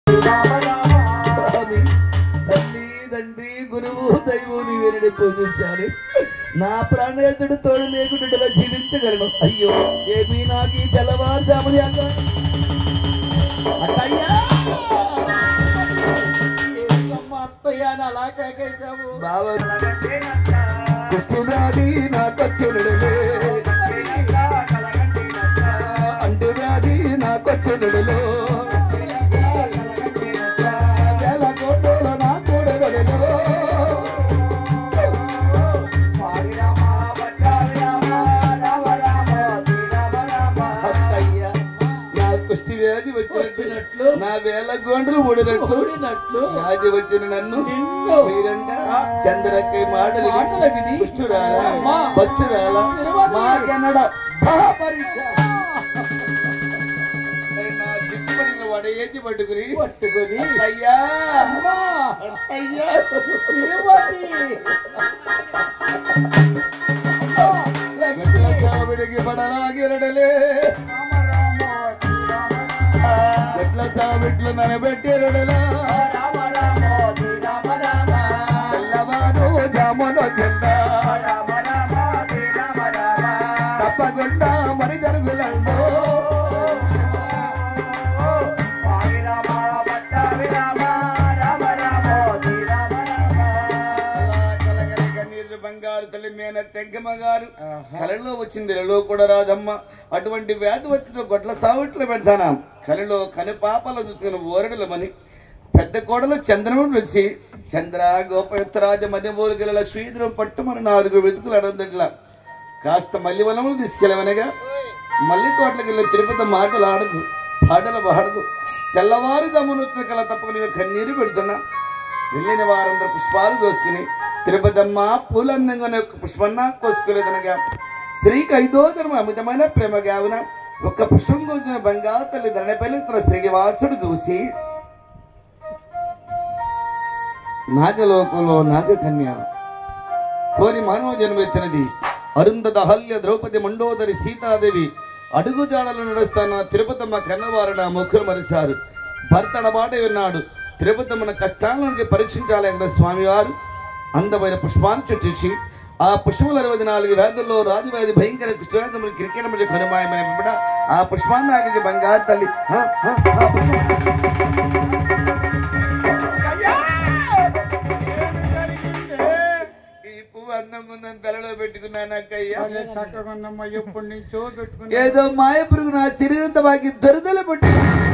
స్వామి తల్లి తండ్రి గురువు దైవం నీ వీరిని పూజించాలి నా ప్రాణేతుడు తోడు లేకుండా జీవించగలను అయ్యో ఏమీ నాకు ఈ తెల్లవారుజాముని అన్న అత్తయ్యా అత్తయ్య అని అలా కేకేశావు బాబా కుష్ఠవ్యాధి నాకొచ్చినడులే అంటు వ్యాధి నాకొచ్చినడులో వేల కోటలో నా కూడగడలో అత్తయ్య నా కుష్టి వ్యాధి వచ్చినట్లు నా వేల గోండ్లు ఊడినట్లు ఊడినట్లు వ్యాధి వచ్చిన నన్ను నిన్ను మీరంట చంద్రకై మాటలు మాటలు విని కుష్ఠురాలా అమ్మా. బస్టురాలా తిరుమల. మాకెన్నడ పరీక్ష నా దిక్కుమడిన వడయేసి పట్టుకుని పట్టుకొని అయ్యా అమ్మా, అయ్యా తిరుపతి లక్షల చావిడికి పడలాగిరడలే ఎట్ల చావిట్లు ననబెట్టిరడలా తెల్లవారు జామున జెండా తప్పకుండా మరి జరుగులందో బంగారు తల్లి మేన తెగ్గమ్మ గారు కలలో వచ్చింది ఇలలో కూడా రాదమ్మ అటువంటి వ్యాధి వచ్చిన గొడ్ల సావిట్లో పెడతానా కలలో కను పాపలు చూసుకున్న ఓరడులమని పెద్ద కోడలు చంద్రముడు వచ్చి చంద్ర గోపయుత్తరాజ మధ్యమూలికల లక్ష్మీధరం పట్టుమని నాలుగు వెతుకులు అడగదట్లా కాస్త మల్లి వనములు తీసుకెళ్ళవనగా మల్లి తోటలకు వెళ్ళి తిరుపతి మాటలు ఆడదు పాటలు పాడదు తెల్లవారు దమ్మునొచ్చిన కల తప్పని కన్నీరు పెడుతున్నా వెళ్ళిన వారందరూ పుష్పాలు కోసుకుని తిరుపతమ్మ పూలందంగా ఒక పుష్పన్న కోసుకోలేదనగా స్త్రీకి ఐదో ధర్మ అమితమైన ప్రేమ గావున ఒక్క పుష్పం కోసిన బంగారు తల్లి ధరణపల్లి తన శ్రీనివాసుడు చూసి నాగలోకంలో నాగకన్య కోరి మానవ జన్మెత్తినది అరుంధత హల్య ద్రౌపది మండోదరి సీతాదేవి అడుగుజాడలు నడుస్తున్న తిరుపతమ్మ కన్నవారు నా ముఖులు మరిశారు భర్తడ మాట విన్నాడు తిరుపతమ్మన కష్టాల నుండి పరీక్షించాలి అక్కడ స్వామివారు అందమైన పుష్పాన్ని చుట్టేసి ఆ పుష్పముల అరవై నాలుగు వ్యాధుల్లో రాజువ్యాధి భయంకర కృష్ణవేదములు క్రికెట్ మరియు కనుమాయమైన వెంబడ ఆ పుష్పాన్ని ఆగింది బంగారు తల్లి ఆ, ఆ, ఆ పుష్పం. ఈ పువ్వు అందంగా ఉందని తలలో పెట్టుకున్నాను అక్కయ్య చక్కగా ఉందమ్మా ఎప్పటి నుంచో పెట్టుకుని ఏదో మాయ పురుగు నా శరీరంతో బాకి దొరదల పట్టు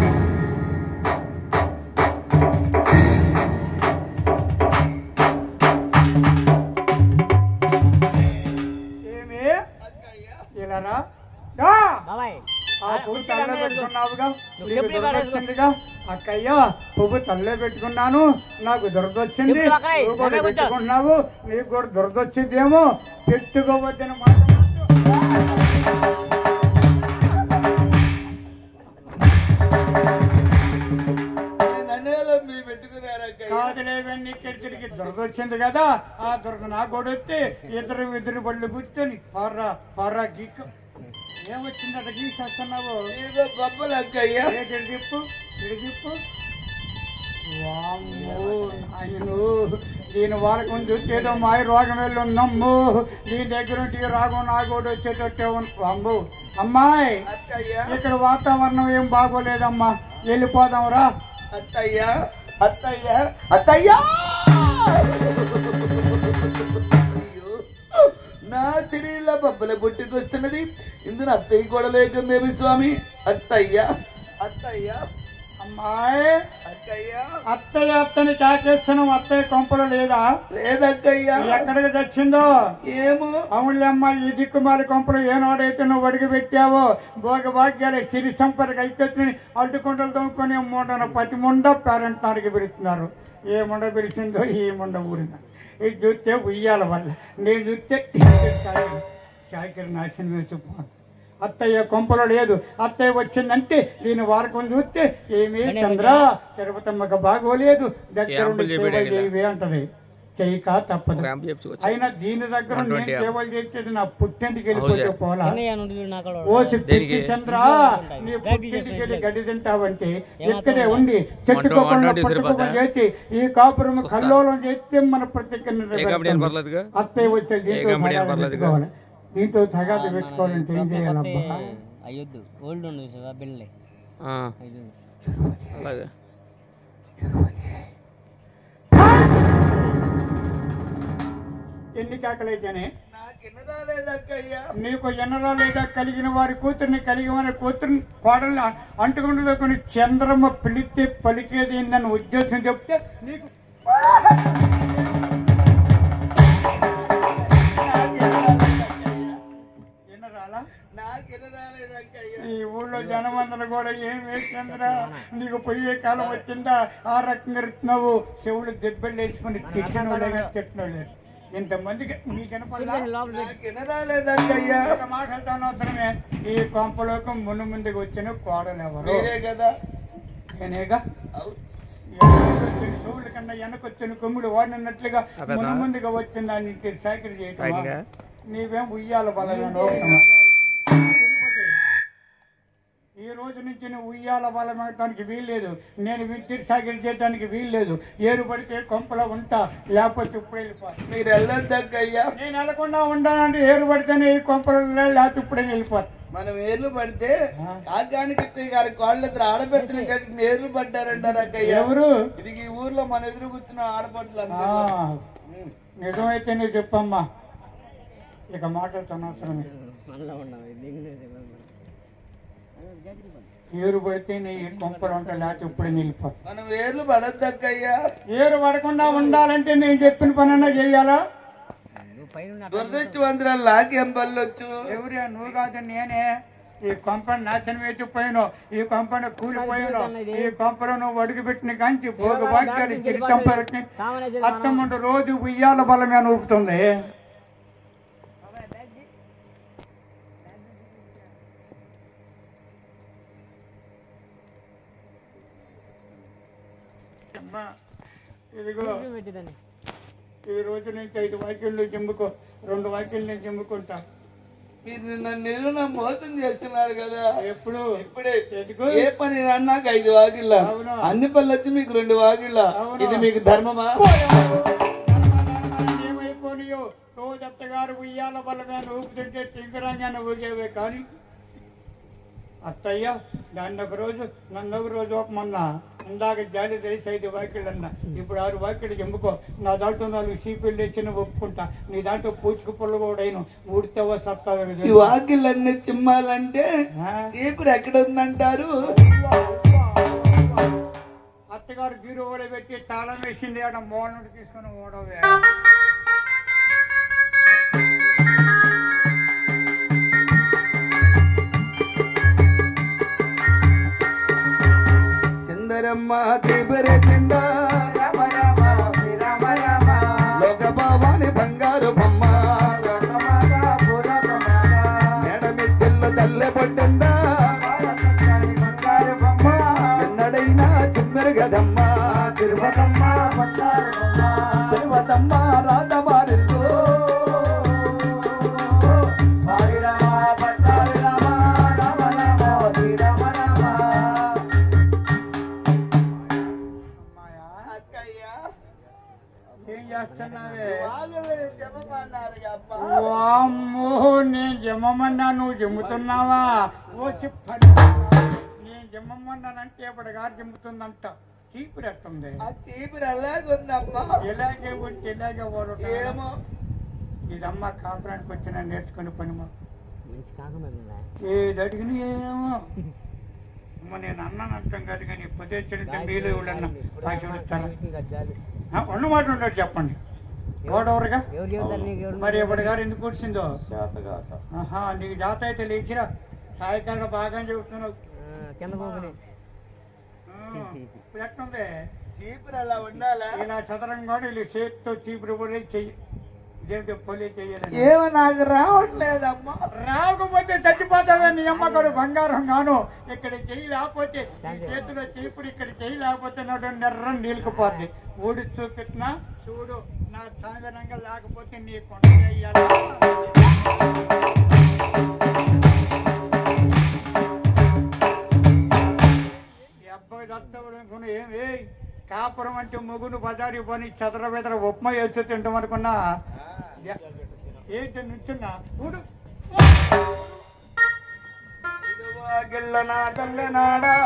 ఏమి ఇలారా రా. బాబాయ్ ఆ పువ్వు తల్లే పెట్టుకున్నావుగా నీకు చెప్పి దురద వచ్చిందిగా అక్కయ్య పువ్వు తల్లే పెట్టుకున్నాను నాకు దురద వచ్చింది చెప్పు అక్కయ్య, నువ్వు కూడా నువ్వే కూర్చో. పెట్టుకున్నావు నీకు కూడా దురద వచ్చిందేమో పెట్టుకోవద్దని మాట నన్నేలో మీరు పెట్టుకున్నారు అక్కయ్య కాదులేవన్నీ ఇక్కడ తిరిగి దురద వచ్చింది కదా ఆ దురద నా కూడా వస్తే ఇద్దరు ఇద్దరు బళ్ళు కూర్చొని పర్రా పర్రా గీక్ ఏమొచ్చిందట గీసేస్తున్నావు ఇదిగో గొప్పలు అక్కయ్య ఏడు చెప్పు ఇటు చెప్పు వామ్మో, నాయను దీని వారకం చూస్తేదో మాయ రోగం వెళ్ళి నమ్ము దీని దగ్గర ఉంటే ఈ రాగం నా కూడా వచ్చేటట్టే ఉంది వామ్మో అమ్మాయి అక్కయ్య ఇక్కడ వాతావరణం ఏం బాగోలేదమ్మా వెళ్ళిపోదాం రా అత్తయ్య అత్తయ్య అత్తయ్య అయ్యో, నా శరీరంలో బొబ్బల పుట్టుకొస్తున్నది ఇందులో అత్తయ్య కూడా లేకుందేమి స్వామి అత్తయ్య అత్తయ్య అమ్మాయి అక్కయ్య అత్తయ్య అత్తని తాకేస్తున్నాం అత్తయ్య కొంపలు లేదా లేదక్కయ్య ఎక్కడికి తెచ్చిందో ఏమో అవునులేమ్మ ఈ దిక్కుమాలి కొంపలు ఏనాడైతే నువ్వు అడిగి పెట్టావో భోగ భాగ్యాలు సిరి సంపదకి అయితే అడ్డుకుంటలు తోముకొని ముండన ప్రతి ముండ పేరెంట్ నాడికి పిలుస్తున్నారు ఏ ముండ పిలిచిందో ఈ ముండ ఊరిందో ఇది చూస్తే ఉయ్యాల వల్ల నేను చూస్తే శాఖరి నాశనం వేసిపోను అత్తయ్య కొంపలో లేదు అత్తయ్య వచ్చిందంటే దీని వారకం చూస్తే ఏమీ చంద్ర తిరుపతమ్మకు బాగోలేదు దగ్గరుండి సేవ చేయవే అంటది చేయక తప్పదు ర్యాంప్ చెప్పుకోవచ్చు అయినా దీని దగ్గర నేను సేవలు చేసేది నా పుట్టింటికి వెళ్ళిపోతే పోలా అన్నయ్య నుండి వీడు నాకు అలవాటు. ఓసి పిచ్చి చంద్ర నీ పుట్టింటికి వెళ్ళి గడ్డి తింటావంటే ఇక్కడే ఉండి చెట్టుకోకుండా వంట పట్టుకోకుండా చేసి ఈ కాపురం కల్లోలం చేస్తే మన ప్రత్యేక ఏ కంపెనీ అని పర్లేదుగా అత్తయ్య వచ్చే దీంతో కంపెనీ తగాదు పర్లేదుగా? పెట్టుకోవాలి దీంతో తగాదు పెట్టుకోవాలంటే ఏం చేయాలబ్బా అయ్యొద్దు ఓల్డ్ ఉండు చూసావా బిల్డే ఆ, అయ్యొద్దు అలాగే ఎన్ని కేకలైతేనే నాకు ఎన్నరాలేదక్కయ్యా నీకు ఎన్నరా లేదా కలిగిన వారి కూతుర్ని కలిగిన కూతుర్ని కోడల్ని అంటుకుంటూ కొన్ని చంద్రమ్మ పిలిస్తే పలికేది నన్ను ఉద్దేశం చెప్తే నీకు ఎన్నరాలా నాకు ఎన్నరాలేదక్కయ్యా ఈ ఊళ్ళో జనం అందరూ కూడా ఏం వేసిందిరా నీకు పోయే కాలం వచ్చిందా ఆ రకంగా ఇస్తున్నావు చెవులు దెబ్బలు వేసుకుని తిట్టిన వాళ్ళే తిట్టిన వాళ్ళు ఇంతమందికి నీకు వినపడలా? నాకు ఎన్నరాలేదక్కయ్యా ఒక మాట అంటాను అవసరమే ఈ కొంపలోకి మును ముందుకు వచ్చిన కోడలు ఎవరు మీరే కదా నేనేగా అవు- వచ్చిన చెవుల కన్నా వెనకొచ్చిన కొమ్ముడు వాడినట్లుగా మును ముందుగా వచ్చిన దాన్ని సైకిల్ చేయటం పైగా? నీవేం ఉయ్యాల బలమైన ఈ రోజు నుంచి నువ్వు ఉయ్యాల బలమవటానికి వీల్లేదు నేను విద్యుత్ సైకిల్ చేయడానికి వీల్లేదు ఏరు పడితే కొంపలో ఉంటా లేకపోతే ఇప్పుడు వెళ్ళిపో మీరు వెళ్ళొద్దక్కయ్యా నేను వెళ్ళకుండా ఉండాలంటే ఏరు పడితేనే ఈ కొంపలో లేకపోతే ఇప్పుడే వెళ్ళిపోతా మనం ఏర్లు పడితే కాకానికి గారి కాళ్ళ దగ్గర ఆడపెత్తిన కట్టి నేర్లు పడ్డారంటారు అక్కయ్య ఎవరు ఇది ఈ ఊర్లో మన ఎదురు కూర్చున్న ఆడపడులు ఆ, నిజమైతే నువ్వు చెప్పమ్మా ఇక మాట్లాడుతున్న అవసరమే మనలో ఉన్నావు దిగులేదు ఏరు పడితే నీ కొంపలు ఉంటా లేకపోతే ఇప్పుడే వెళ్ళిపో మనం ఏర్లు పడద్దక్కయ్యా ఏరు పడకుండా ఉండాలంటే నేను చెప్పిన పనన్నా చేయాలా నువ్వు పైన దురదృష్టవంతురాలు నాకేం పల్లొచ్చు ఎవరే నువ్వు కాదు నేనే ఈ కొంపను నాశనం వేసిపోయాను ఈ కొంపను కూలిపోయాను ఈ కొంపను నువ్వు అడుగు పెట్టిన కాంచి భోగ వాక్యాలు చిరి చంపరని అత్తమ్మంట రోజు ఉయ్యాల బలమే ఊపుతుంది అమ్మా, ఇదిగో పెట్టిందండి ఈ రోజు నుంచి ఐదు వాక్యాలు చెమ్ముకో రెండు వాక్యాలు నేను చెమ్ముకుంటా మీరు నిన్న నిరుణ మోసం చేస్తున్నారు కదా ఎప్పుడు ఇప్పుడే ఎందుకు? ఏ పని అన్నాక ఐదు వాకిళ్ళ అవును. అన్ని పనులు వచ్చి మీకు రెండు వాకిళ్ళ అవును. ఇది మీకు ధర్మమా ఏమైపోనియో రోజత్త గారు ఉయ్యాల బలమే ఊపుతుంటే టింకరంగానే ఊగేవే కానీ అత్తయ్య దాన్ని ఒక రోజు నన్ను ఒక రోజు మొన్న ఇందాక జాలి తెలిసి ఐదు వాకిళ్ళు అన్న ఇప్పుడు ఆరు వాకిళ్ళు చెంపుకో నా దాంట్లో నాలుగు సీపీలు తెచ్చిన ఒప్పుకుంటా నీ దాంట్లో పూచుకు పుల్ల కూడా అయిన ఊడితేవో సత్తావో ఈ వాకిళ్ళన్నీ చిమ్మాలంటే చీపురు ఎక్కడ ఉందంటారు అత్తగారు బీరు ఓడ పెట్టి తాళం వేసింది ఆడ మోడల్ తీసుకుని ఓడవే చందరమ్మ తీబరే కింద లోక భావాని బంగారు బొమ్మ మేడమిద్దెల్లో తల్లె పట్టిందా ఎన్నడైనా చిమ్మెరుగదమ్మ తిరుపతమ్మ తిరుపతమ్మ రాధమారితో ఏం చేస్తున్నావే వాళ్ళు చెప్పమన్నారు అమ్మ వామ్మో నేను జమ్మమన్నా నువ్వు జమ్ముతున్నావా ఓ చెప్పండి నేను జమ్మమన్నానంటే ఇప్పుడు గారు జమ్ముతుందంట చీపురు ఎట్టుంది ఆ చీపురు ఎలాగుందమ్మా ఇలాగే ఉంటే ఇలాగే ఓడటం ఏమో ఇదమ్మ కాపురానికి వచ్చిన నేర్చుకుని పని మా మంచి కాకుండా ఉందా? ఏది అడిగిన ఏమో అమ్మ నేను అన్నాను అంటాం కాదు కానీ ఉపదేశించే మీలో ఎవడన్నా ఆశీర్వదిస్తారా ఇంకా జాలి. ఆ, ఉన్నమాట ఉండదు చెప్పండి ఓడవరుగా ఎవరు చెబుతారు నీకు ఎవరు మరి ఎప్పటి గారు ఎందుకు కూర్చుందో ఆహా నీకు జాత అయితే లేచిరా సాయంకాలం బాగా చెబుతున్నావు ఆ, కింద పోకుని ఆ, ఇప్పుడు ఎట్లుంది చీపురు అలా ఉండాలా ఇలా సదరంగా వీళ్ళు చేతితో చీపురు కూడా చెయ్యి ఇదేమిటి పొలి చెయ్యాలని ఏమో నాకు రావట్లేదమ్మా రాకపోతే చచ్చిపోతావే నీ అమ్మగారు బంగారం గాను ఇక్కడ చెయ్యి లేకపోతే ఈ చేతిలో చీపురు ఇక్కడ చెయ్యి లేకపోతే నడు నెర్ర నీళ్ళకిపోద్ది ఊడి చూపెట్టినా చూడు నా సాగరంగా లేకపోతే నీ కొండ చెయ్యాలా? ఈ అబ్బాయి దత్తవుడు అనుకున్నా ఏం ఏ కాపురం అంటే ముగ్గురు బజారు పని చదర బెదర ఉప్మా వేసి తింటాం అనుకున్నా ఎ- ఏంటి నుంచున్నా ఊడు గిల్లనా కల్లనాడా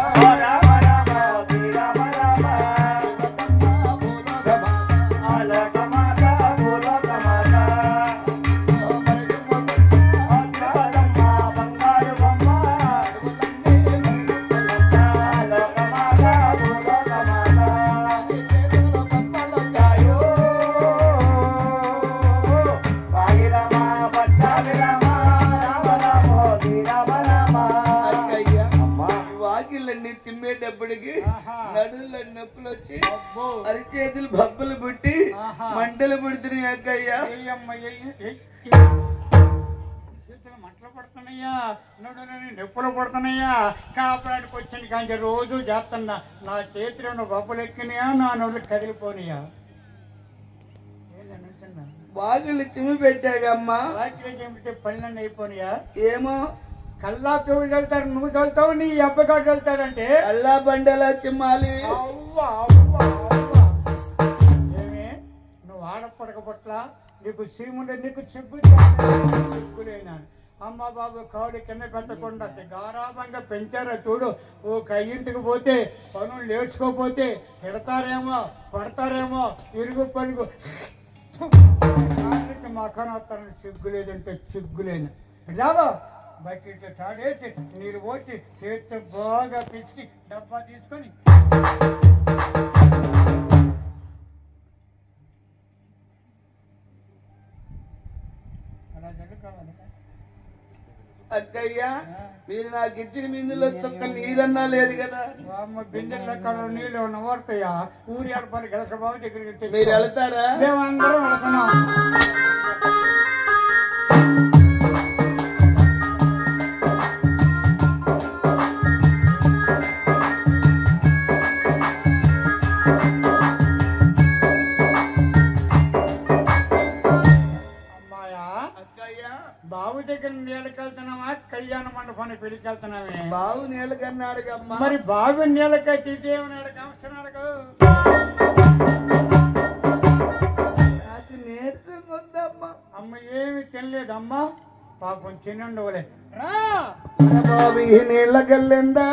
అక్కయ్య, ఈ వాకిళ్ళన్నీ చిమ్మేటప్పటికి ఆహా. నడుళ్ళ నొప్పులు వచ్చి అబ్బో. అరిచేతులు బబ్బలు పుట్టి ఆహా. మంటలు పుడుతున్నాయి అక్కయ్య ఏయమ్మ, ఏయ్, ఏయ్, చేతులు మంటలు పడుతున్నాయా నడులని నొప్పులు పడుతున్నాయా కాపురానికి వచ్చిన కానీ రోజు చేస్తున్నా నా చేతిలో ఉన్న బొబ్బలు ఎక్కినాయా నా నోళ్ళు కదిలిపోనియా ఏంది నుంచున్నా? వాకిళ్ళు చిమ్మి పెట్టాగమ్మా వాకిలి చెంపితే పనులన్నీ అయిపోయినాయా ఏమో కల్లా పిల్లలు చల్లుతారు నువ్వు చల్లుతావు నీ అబ్బగాడు చల్లుతాడంటే అల్లా బండలా చిమ్మాలి అవ్వ, అవ్వ, అవ్వ. ఏమే నువ్వు ఆడపడక పట్ల నీకు సీముండే నీకు సిగ్గు సిగ్గులేనా అమ్మ బాబు కావులు కింద పెట్టకుండా గారాభంగా పెంచారా చూడు ఓ కయ్యింటికి పోతే పనులు నేర్చుకోపోతే తిడతారేమో పడతారేమో ఇరుగు పలుగు మకాన్ వస్తారని సిగ్గు లేదంటే సిగ్గులేను రావా బకెట్ తాడేసి నీరు పోసి చేతితో బాగా పిసికి డబ్బా తీసుకొని అలా జరుగుకోవాలి అక్కయ్య మీరు నాకు ఇచ్చిన మిందులో చొక్క నీరన్నా లేదు కదా అమ్మ బిందెల లెక్కలో నీళ్ళు ఉన్న వాడతాయా ఊరి ఆడపల్లి గెలక బాబు దగ్గరికి తెచ్చి- మీరు వెళ్తారా మేమందరం వెళుతున్నాం అమ్మాయా అక్కయ్య బావు దగ్గర నీళ్ళకి వెళ్తున్నావా కళ్యాణ మండపానికి పెళ్లికి వెళ్తున్నామే బావు నీళ్ళ కన్నాడు అమ్మా మరి బావి నీళ్ళకి తీసేమన్నాడు కావస్తున్నాడు నాకు నీరసం ఉందమ్మా అమ్మ ఏమి తినలేదమ్మా పాపం తినండవలే రా బావి నీళ్ళ గల్లెందా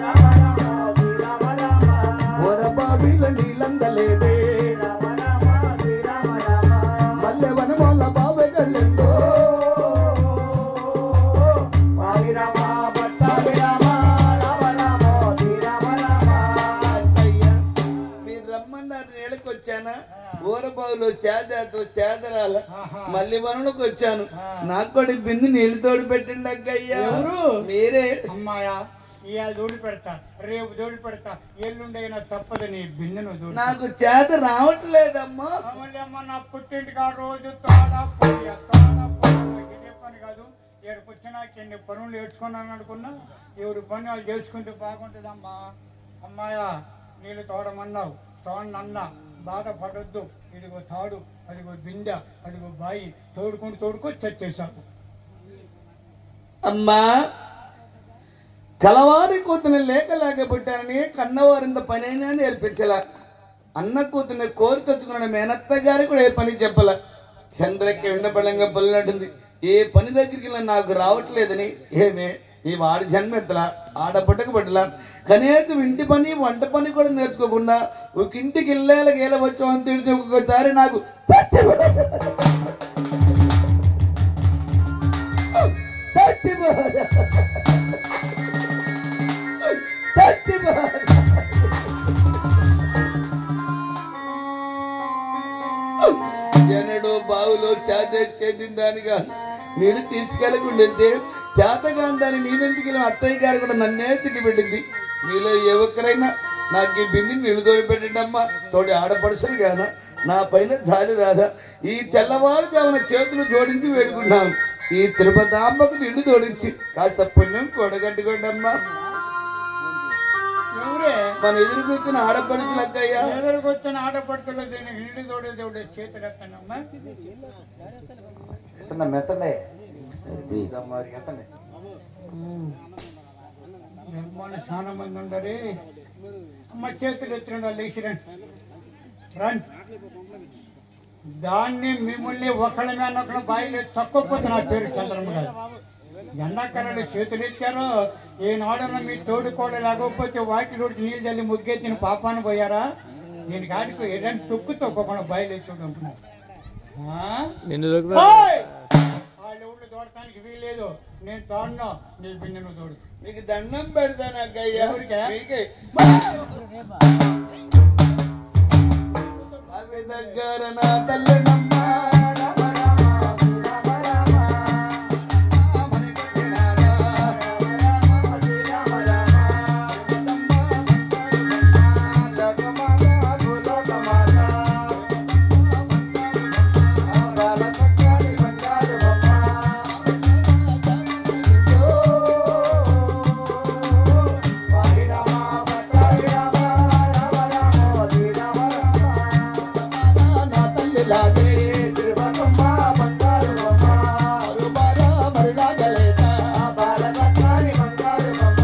ఒర బావిలో నీళ్ళందలేదే మల్లె వనమాల బావి గల్లెందో అక్కయ్య, మీరు రమ్మన్నారు నీళ్ళకి వచ్చానా ఊరబావులో సేదతో సేదరాల ఆహా. మళ్ళీ వనలోకి వచ్చాను ఆ. నాకు కూడా బిందు నీళ్లు తోడు పెట్టండి అక్కయ్య ఎవరు? మీరే అమ్మాయా ఇవాళ దోడి పెడతా రేపు దోడి పెడతా ఎల్లుండైనా తప్పదు నీ బిందెను దోడి నాకు చేత రావట్లేదమ్మా మళ్ళీ అమ్మ నా పుట్టింటికి ఆ రోజు తోడా పోయా తోడా పోయా నాకు ఇదే పని కాదు ఇక్కడికి వచ్చినాక ఎన్ని పనులు నేర్చుకున్నాను అనుకున్నా ఎవరి పని వాళ్ళు చేసుకుంటే బాగుంటుందమ్మా అమ్మాయా నీళ్ళు తోడమన్నావు తోడనన్నా బాధపడొద్దు ఇదిగో తాడు అదిగో బిందె అదిగో బాయి తోడుకొని తోడుకొని చచ్చేశావు అమ్మా కలవారి కూతుని లేక లేక పుట్టానని కన్నవారింత పనైనా నేర్పించలా అన్న కూతుని కోరి తెచ్చుకున్న మేనత్త గారి కూడా ఏ పని చెప్పల చంద్రకి ఉండబలంగా పొల్లినట్టుంది ఏ పని దగ్గరికి వెళ్ళినా నాకు రావట్లేదని ఏమే ఈ వాడి జన్మెత్తలా ఆడపుట్టక పట్టలా కనీసం ఇంటి పని వంట పని కూడా నేర్చుకోకుండా ఒక ఇంటికి ఇల్లేల గేల వచ్చామని తిడితే ఒక్కొక్కసారి నాకు చచ్చిపో చచ్చిపో చచ్చిపో జనడు బావులో చేత చేతిన దానిగా నీళ్ళు తీసుకెళ్ళకుండే చేతగాని దాన్ని నేనెందుకు వెళ్ళిన అత్తయ్య గారు కూడా నన్నే తిట్టి పెట్టింది మీలో ఏ ఒక్కరైనా నాకు ఈ బింది నీళ్లు తోడి పెట్టండి అమ్మా తోడి ఆడపడుసలు కాదా నా పైన జాలి రాదా ఈ తెల్లవారుజామున చేతులు జోడించి వేడుకున్నాను ఈ తిరుపతి అమ్మకు నీళ్లు తోడించి కాస్త పుణ్యం కూడగట్టుకోండి అమ్మా ఎవరే మన ఎదురు కూర్చున్న ఆడపడుచులు అక్కయ్యా ఎదురుకొచ్చిన ఆడపడుతులు దీన్ని ఇల్లు తోడే దేవుడు చేతులు ఎత్తనమ్మా ఎత్తండి మెత్తండి మరి ఎత్తండి నిర్మాణ చాలా మంది ఉండరు అమ్మ చేతులు ఎత్తిన వాళ్ళు లేచిరండి రండి దాన్ని మిమ్మల్ని ఒకళ్ళ మీద ఒకళ్ళ బాయిలో తక్కువపోతే నా పేరు చంద్రమ్మ గారు ఎండాకాలంలో చేతులు ఎత్తారు ఈనాడున్న మీ తోడుకోడ లేకపోతే వాకి రోడ్డు నీళ్ళు చల్లి ముగ్గెత్తిన పాపాన్ని పోయారా దీని కాడికి ఎలాంటి తొక్కు తొక్కకుండా బాయిలో చూడుకుంటున్నారు నిన్ను దొరుకుతా వాళ్ళ ఊళ్ళో తోడటానికి వీల్లేదు నేను తోడను నీ బిన్నెను తోడు నీకు దండం పెడతాను అక్కయ్యా ఎవరికా? నీకే. అవి దగ్గర నా తల్లనమ్మ రామ రామ శ్రీరామ రామ. మనకి రామ రామ శ్రీరామ రామ. నా తల్లి లాగే తిరుపతమ్మ బంగారు బొమ్మ. అరుబాల మరుగాగలేక బాల సత్రాని బంగారు బొమ్మ.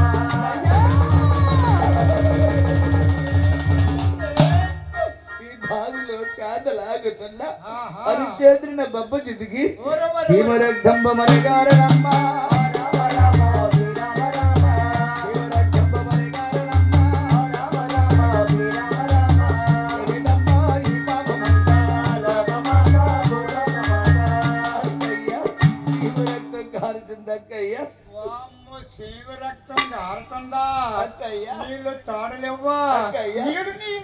ఈ బావిలో చేతలాగుతున్న ఆహా. అరుచేతున్న బొబ్బ దిదిగి ఊరమ్మ సీమరగ్ధంబ మనగారనమ్మ రామ రామ శ్రీరామ రామ సీమరగ్ధంబ మనగారనమ్మ రామ రామ శ్రీరామ రామ ఎరిడమ్మ ఈ పాపమంత లోకమాత భూలోకమాత అక్కయ్య సీమరగ్ధం కారుతుందక్కయ్య వామ్మో, శివ రక్తం కారుతుందా అక్కయ్య నీళ్ళు తాడలేవ్వా అక్కయ్య. నీళ్ళు నీ-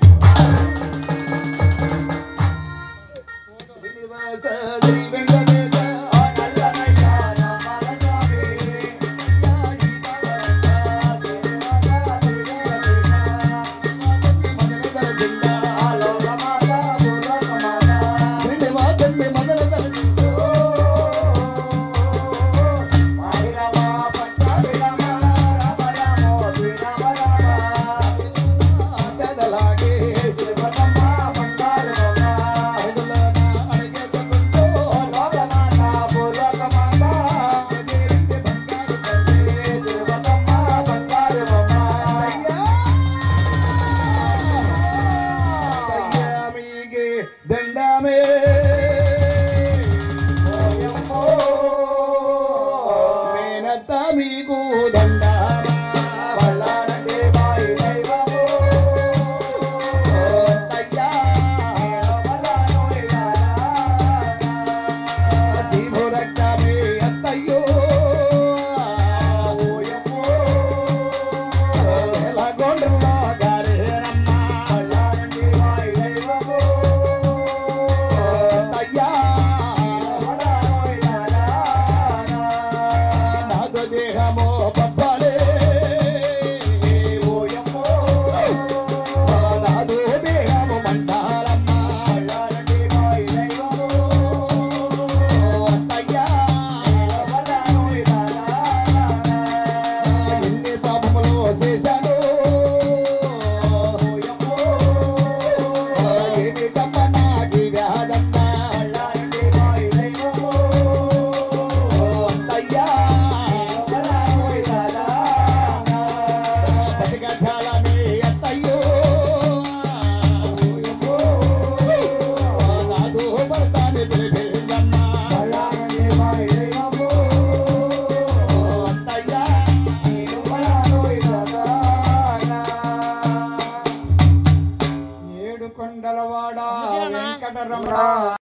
శ్రీనివాస శ్రీ వెంకటేశ నల్లనయ్య రామాల స్వామి ఈ బాలరంగ శ్రీనివాస శ్రీ వెంకటేశ మదన దర్శింద లోకమాత భూలోకమాత శ్రీనివాసండి మదన దర్శింద మాయిరమ పట్టాభి రామ రామ రామ శ్రీరామ రామ సదలాగే తిరుపతమ్మ బంగారు బొమ్మ అడుగులోన అడుగెత్తుకుంటూ లోకమాత భూలోకమాత ఎదిరింది బంగారు తల్లి తిరుపతమ్మ బంగారు బొమ్మ అయ్యా అయ్యా మీకే దండమే ఓయమ్మో మేనత్త మీకు దండమా వల్లారంటే బాయి దైవమో అయ్యా వల్లానో శివరక్తమే అత్తయ్యో ఓయమ్మో వెలగొండలో గారేనమ్మ వల్లారంటే బాయి దైవమో అయ్యా వల్లానో నాదో దేహమో పప్పాలే ఓయమ్మో నాదో దేహము మంటారమ్మ వల్లారంటే బాయి దైవమో అత్తయ్యా వల్లానో ఎన్ని పాపములు చేశాను ఓయమ్మో ఏమిటమ్మ నాకి వ్యాధమ్మ వల్లారంటే బాయి దైవమో అత్తయ్యా బతికథాలని అత్తయ్యో నాదు పడతాని పిలిపిల్లమ్మ అత్తయ్యా ఏడు కొండలవాడ వెంకటరమణ